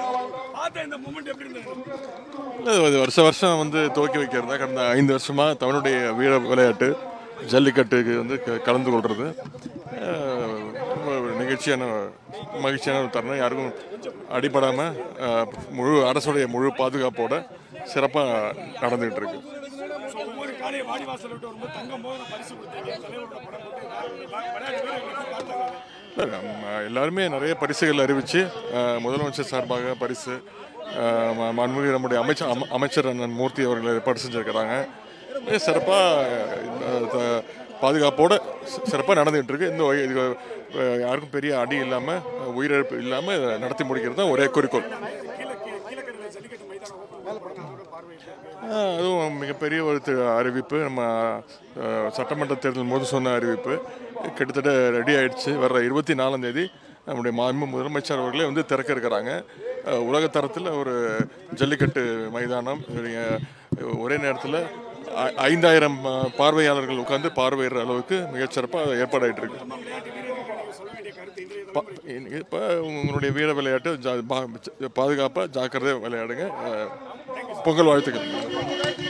பார்த்த இந்த மூமெண்ட் எப்படி இருந்தது இல்லை இது வருஷ வருஷம் வந்து துவக்கி வைக்கிறது தான் கடந்த ஐந்து வருஷமாக தமிழுடைய வீர விளையாட்டு ஜல்லிக்கட்டுக்கு வந்து க- கலந்து கொள்வது அஹ், ரொம்ப ஒரு நிகழ்ச்சியான மகிழ்ச்சியான ஒரு தருணம் யாருக்கும் அடிபடாமல் முழு அரசுடைய முழு பாதுகாப்போட சிறப்பாக நடந்துகிட்டு இருக்கு ஸோ ஒவ்வொரு காலையை வாடிவாசல் விட்டு வரும்போது தங்கம் போது பரிசு கொடுத்தீங்க தலைவரோட படம் போட்டு விளையாட்டு வீரர்களுக்கு பார்த்தாங்க இல்ல, நம்ம எல்லாருமே நிறைய பரிசுகள் அறிவித்து முதலமைச்சர் சார்பாக பரிசு அஹ், ம- மாண்புமிகு நம்முடைய அமைச்சர் அம- அமைச்சர் அண்ணன் மூர்த்தி அவர்கள் ஏற்பாடு செஞ்சுருக்கிறாங்க சிறப்பாக பாதுகாப்போட சிறப்பாக நடந்துகிட்டு இருக்கு இந்த ஒய்- இது, அஹ், யாருக்கும் பெரிய அடி இல்லாமல் உயிரிழப்பு இல்லாமல் நடத்தி முடிக்கிறது தான் ஒரே குறிக்கோள் கீழே கீழே கீழக்கரையில் ஜல்லிக்கட்டு மைதானம் open பண்ண பார்வையிட்டு ஆஹ் அதுவும் மிகப்பெரிய ஒரு தி- அறிவிப்பு நம்ம ஆஹ், சட்டமன்ற தேர்தல் போது சொன்ன அறிவிப்பு கிட்டத்தட்ட ரெடி ஆயிடுச்சு வர்ற இருபத்தி நாலாம் தேதி நம்முடைய மாண்பு முதலமைச்சர் அவர்களே வந்து திறக்க இருக்கிறாங்க ஆஹ், உலக தரத்தில் ஒரு ஜல்லிக்கட்டு மைதானம் இவங்க ஒரே நேரத்தில் ஐ- ஐந்தாயிரம் ஆஹ், பார்வையாளர்கள் உட்கார்ந்து பார்வையிடுற அளவுக்கு மிகச்சிறப்பாக ஏற்பாடாயிட்டு இருக்கு விளையாட்டு வீரர்களுக்கு நீங்கள் சொல்ல வேண்டிய கருத்து இன்றைய பா- இப்போ உங்களுடைய வீர விளையாட்டு ஜா- பா- பாதுகாப்பாக ஜாக்கிரதை விளையாடுங்க ஆஹ், பொங்கல் வாழ்த்துக்கள்